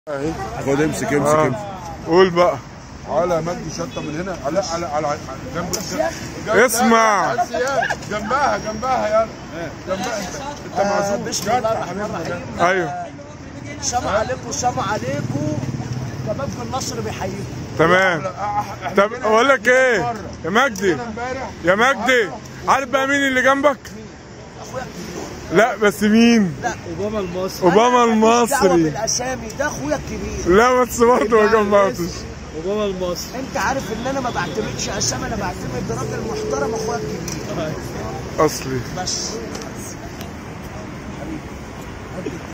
اهي خد امسك امسك اه امسك قول بقى على مجدي شطه من هنا على على على على- جنب جنب- اسمع. بس يا- جنبها جنبها يلا جنبها انت انت معزوم بسم جدع الله الرحمن حبيبنا ده. الرحيم ايوه سلام عليكم سلام عليكم شباب في النصر بيحييكم تمام أح- إحنا طب جينا اقول لك ايه مرة. يا مجدي جينا امبارح يا مجدي عارف بقى مين اللي جنبك اخويا لا بس مين لا اوباما المصري اوباما أنا ماليش دعوة المصري بالاسامي ده اخويا الكبير لا بس برضه ما جنبتش اوباما المصري انت عارف ان انا ما بعتمدش اسامي انا بعتمد راجل محترم اخويا الكبير اصلي بس